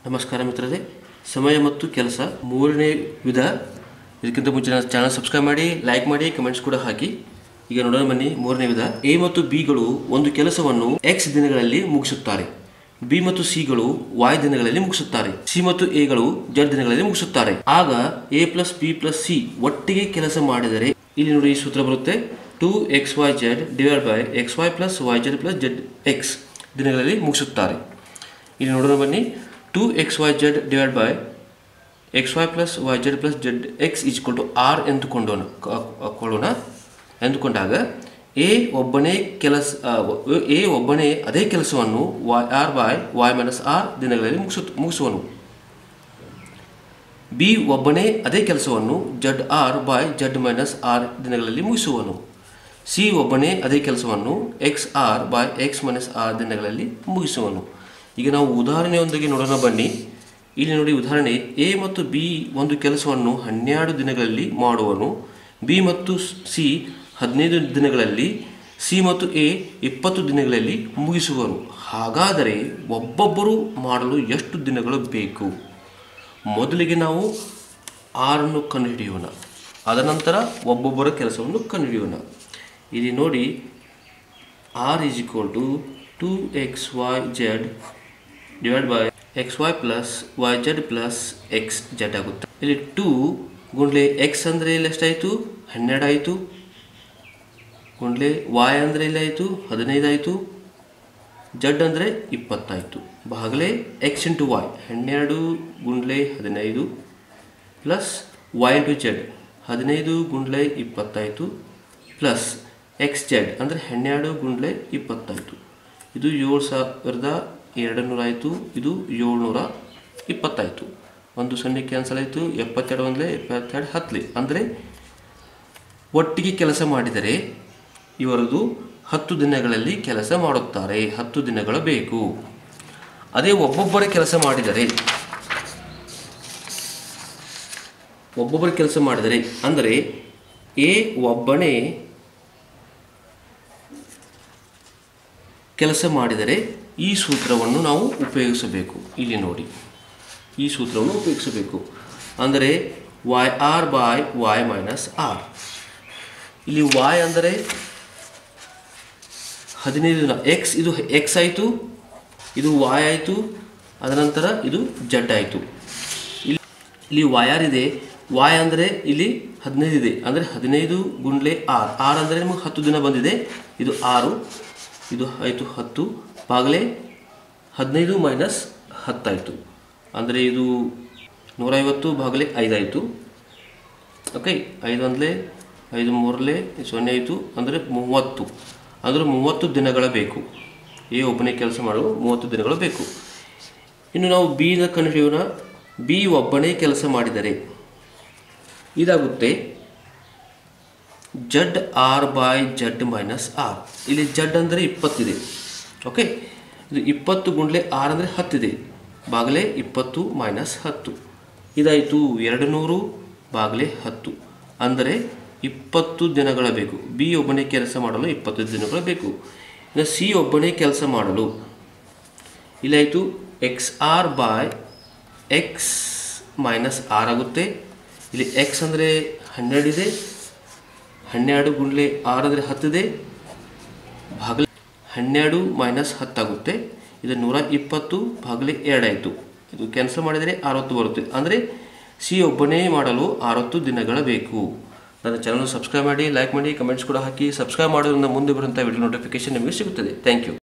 ನಮಸ್ಕಾರ ಮಿತ್ರರೇ ಸಮಯ ಮತ್ತು ಕೆಲಸ ಮೂರನೇ ವಿಧ ಇದಕ್ಕಿಂತ ಮುಂಚೆ ನನ್ನ ಚಾನಲ್ ಸಬ್ಸ್ಕ್ರೈಬ್ ಮಾಡಿ ಲೈಕ್ ಮಾಡಿ ಕಮೆಂಟ್ಸ್ ಕೂಡ ಹಾಕಿ ಈಗ ನೋಡೋಣ ಬನ್ನಿ ಮೂರನೇ ವಿಧ ಎ ಮತ್ತು ಬಿಗಳು ಒಂದು ಕೆಲಸವನ್ನು ಎಕ್ಸ್ ದಿನಗಳಲ್ಲಿ ಮುಗಿಸುತ್ತಾರೆ ಬಿ ಮತ್ತು ಸಿಗಳು ವಾಯ್ ದಿನಗಳಲ್ಲಿ ಮುಗಿಸುತ್ತಾರೆ ಸಿ ಮತ್ತು ಎಗಳು ಜಡ್ ದಿನಗಳಲ್ಲಿ ಮುಗಿಸುತ್ತಾರೆ ಆಗ A plus B plus C ಒಟ್ಟಿಗೆ ಕೆಲಸ ಮಾಡಿದರೆ ಇಲ್ಲಿ ನೋಡಿ ಈ ಸೂತ್ರ ಬರುತ್ತೆ two X Y Z divide by X Y plus Y Z plus Z X ದಿನಗಳಲ್ಲಿ ಮುಗಿಸುತ್ತಾರೆ ಇಲ್ಲಿ ನೋಡೋಣ ಬನ್ನಿ two X Y Z divide by X Y plus Y Z plus Z X is equal to R ಎಂದುಕೊಂಡೋಣ ಕೊಳ್ಳೋಣ ಎಂದುಕೊಂಡಾಗ A ಒಬ್ಬನೇ ಕೆಲಸ ಎ ಒಬ್ಬನೇ ಅದೇ ಕೆಲಸವನ್ನು Y R by Y minus R ದಿನಗಳಲ್ಲಿ ಮುಗಿಸು ಮುಗಿಸುವನು ಬಿ ಒಬ್ಬನೇ ಅದೇ ಕೆಲಸವನ್ನು Z R by Z minus R ದಿನಗಳಲ್ಲಿ ಮುಗಿಸುವನು ಸಿ ಒಬ್ಬನೇ ಅದೇ ಕೆಲಸವನ್ನು X R by X minus R ದಿನಗಳಲ್ಲಿ ಮುಗಿಸುವನು ಈಗ ನಾವು ಉದಾಹರಣೆಯೊಂದಿಗೆ ನೋಡೋಣ ಬನ್ನಿ ಇಲ್ಲಿ ನೋಡಿ ಉದಾಹರಣೆ ಎ ಮತ್ತು ಬಿ ಒಂದು ಕೆಲಸವನ್ನು ಹನ್ನೆರಡು ದಿನಗಳಲ್ಲಿ ಮಾಡುವನು ಬಿ ಮತ್ತು ಸಿ ಹದಿನೈದು ದಿನಗಳಲ್ಲಿ ಸಿ ಮತ್ತು ಎ ಇಪ್ಪತ್ತು ದಿನಗಳಲ್ಲಿ ಮುಗಿಸುವರು ಹಾಗಾದರೆ ಒಬ್ಬೊಬ್ಬರು ಮಾಡಲು ಎಷ್ಟು ದಿನಗಳು ಬೇಕು ಮೊದಲಿಗೆ ನಾವು ಆರನ್ನು ಕಂಡುಹಿಡಿಯೋಣ ಅದ ನಂತರ ಒಬ್ಬೊಬ್ಬರ ಕೆಲಸವನ್ನು ಕಂಡುಹಿಡಿಯೋಣ ಇಲ್ಲಿ ನೋಡಿ R is equal to two X Y Z divide by X Y plus Y Z plus X Z ಆಗುತ್ತೆ ಇಲ್ಲಿ ಟೂ ಗುಂಡ್ಲೆ ಎಕ್ಸ್ ಅಂದರೆ ಇಲ್ಲಿ ಎಷ್ಟಾಯಿತು ಹನ್ನೆರಡು ಆಯಿತು ಗುಂಡ್ಲೆ ವಾಯ್ ಅಂದರೆ ಇಲ್ಲಿ ಆಯಿತು ಹದಿನೈದು ಆಯಿತು ಜಡ್ ಅಂದರೆ ಇಪ್ಪತ್ತಾಯಿತು ಬಾಗಲೇ ಎಕ್ಸ್ ಇಂಟು ವಾಯ್ ಹನ್ನೆರಡು ಗುಂಡ್ಲೆ ಹದಿನೈದು ಪ್ಲಸ್ ವೈ ಇಂಟು ಜೆಡ್ ಹದಿನೈದು ಗುಂಡ್ಲೆ ಇಪ್ಪತ್ತಾಯಿತು ಪ್ಲಸ್ ಎಕ್ಸ್ ಜೆಡ್ ಅಂದರೆ ಹನ್ನೆರಡು ಗುಂಡ್ಲೆ ಇಪ್ಪತ್ತಾಯಿತು ಇದು ಏಳು ಸಾವಿರದ ಎರಡು ನೂರ ಆಯಿತು ಇದು ಏಳ್ನೂರ ಇಪ್ಪತ್ತಾಯಿತು ಒಂದು ಸೊನ್ನೆ ಕ್ಯಾನ್ಸಲ್ ಆಯಿತು ಎಪ್ಪತ್ತೆರಡು ಒಂದಲೇ ಎಪ್ಪತ್ತೆರಡು ಹತ್ತಲಿ ಅಂದರೆ ಒಟ್ಟಿಗೆ ಕೆಲಸ ಮಾಡಿದರೆ ಇವರದು ಹತ್ತು ದಿನಗಳಲ್ಲಿ ಕೆಲಸ ಮಾಡುತ್ತಾರೆ ಹತ್ತು ದಿನಗಳು ಬೇಕು ಅದೇ ಒಬ್ಬೊಬ್ಬರ ಕೆಲಸ ಮಾಡಿದರೆ ಒಬ್ಬೊಬ್ಬರ ಕೆಲಸ ಮಾಡಿದರೆ ಅಂದರೆ ಎ ಒಬ್ಬನೇ ಕೆಲಸ ಮಾಡಿದರೆ ಈ ಸೂತ್ರವನ್ನು ನಾವು ಉಪಯೋಗಿಸಬೇಕು ಇಲ್ಲಿ ನೋಡಿ ಈ ಸೂತ್ರವನ್ನು ಉಪಯೋಗಿಸಬೇಕು ಅಂದರೆ Y R by Y minus R ಇಲ್ಲಿ ವಾಯ್ ಅಂದರೆ ಹದಿನೈದು ದಿನ ಎಕ್ಸ್ ಇದು ಎಕ್ಸ್ ಆಯಿತು ಇದು ವಾಯ್ ಆಯಿತು ಅದನಂತರ ಇದು ಜಡ್ ಆಯಿತು ಇಲ್ಲಿ ಇಲ್ಲಿ ವಾಯ್ ಆರ್ ಇದೆ ವಾಯ್ ಅಂದರೆ ಇಲ್ಲಿ ಹದಿನೈದು ಇದೆ ಅಂದರೆ ಹದಿನೈದು ಗುಂಡ್ಲೆ ಆರ್ ಆರ್ ಅಂದರೆ ನಿಮಗೆ ಹತ್ತು ದಿನ ಬಂದಿದೆ ಇದು ಆರು ಇದು ಆಯಿತು ಹತ್ತು ಬಾಗಲೇ ಹದಿನೈದು ಮೈನಸ್ ಹತ್ತಾಯಿತು ಅಂದರೆ ಇದು ನೂರೈವತ್ತು ಬಾಗಲೇ ಐದಾಯಿತು ಓಕೆ ಐದು ಒಂದಲೇ ಐದು ಮೂರಲೇ ಸೊನ್ನೆ ಆಯಿತು ಅಂದರೆ ಮೂವತ್ತು ಅಂದರೆ ಮೂವತ್ತು ದಿನಗಳ ಬೇಕು ಎ ಒಬ್ಬನೇ ಕೆಲಸ ಮಾಡಲು ಮೂವತ್ತು ದಿನಗಳು ಬೇಕು ಇನ್ನು ನಾವು ಬಿನ ಕಂಡುಹಿಡಿಯೋಣ ಬಿ ಒಬ್ಬನೇ ಕೆಲಸ ಮಾಡಿದರೆ ಇದಾಗುತ್ತೆ Z R by Z minus R ಇಲ್ಲಿ ಜಡ್ ಅಂದರೆ ಇಪ್ಪತ್ತಿದೆ ಓಕೆ ಇದು ಇಪ್ಪತ್ತು ಗುಂಡ್ಲೆ ಆರ್ ಅಂದರೆ ಹತ್ತಿದೆ ಬಾಗಲೇ ಇಪ್ಪತ್ತು ಮೈನಸ್ ಹತ್ತು ಇದಾಯಿತು ಎರಡು ನೂರು ಬಾಗಲೇ ಹತ್ತು ಅಂದರೆ ಇಪ್ಪತ್ತು ದಿನಗಳ ಬೇಕು ಬಿ ಒಬ್ಬನೇ ಕೆಲಸ ಮಾಡಲು ಇಪ್ಪತ್ತು ದಿನಗಳು ಬೇಕು ಇನ್ನು ಸಿ ಒಬ್ಬನೇ ಕೆಲಸ ಮಾಡಲು ಇಲ್ಲಾಯಿತು X R by X minus R ಆಗುತ್ತೆ ಇಲ್ಲಿ ಎಕ್ಸ್ ಅಂದರೆ ಹನ್ನೆರಡಿದೆ ಹನ್ನೆರಡು ಗುಂಡ್ಲೆ ಆರು ಅಂದರೆ ಹತ್ತಿದೆ ಭಾಗಲೆ ಹನ್ನೆರಡು ಮೈನಸ್ ಹತ್ತಾಗುತ್ತೆ ಇದು ನೂರ ಇಪ್ಪತ್ತು ಭಾಗಲೆ ಎರಡಾಯಿತು ಇದು ಕ್ಯಾನ್ಸಲ್ ಮಾಡಿದರೆ ಅರವತ್ತು ಬರುತ್ತೆ ಅಂದರೆ ಸಿ ಒಬ್ಬನೇ ಮಾಡಲು ಅರವತ್ತು ದಿನಗಳ ಬೇಕು ನನ್ನ ಚಾನಲ್ ಸಬ್ಸ್ಕ್ರೈಬ್ ಮಾಡಿ ಲೈಕ್ ಮಾಡಿ ಕಮೆಂಟ್ಸ್ ಕೂಡ ಹಾಕಿ ಸಬ್ಸ್ಕ್ರೈಬ್ ಮಾಡೋದ್ರಿಂದ ಮುಂದೆ ಬರುವಂಥ ವಿಡಿಯೋ ನೋಟಿಫಿಕೇಶನ್ ನಿಮಗೆ ಸಿಗುತ್ತದೆ ಥ್ಯಾಂಕ್ ಯು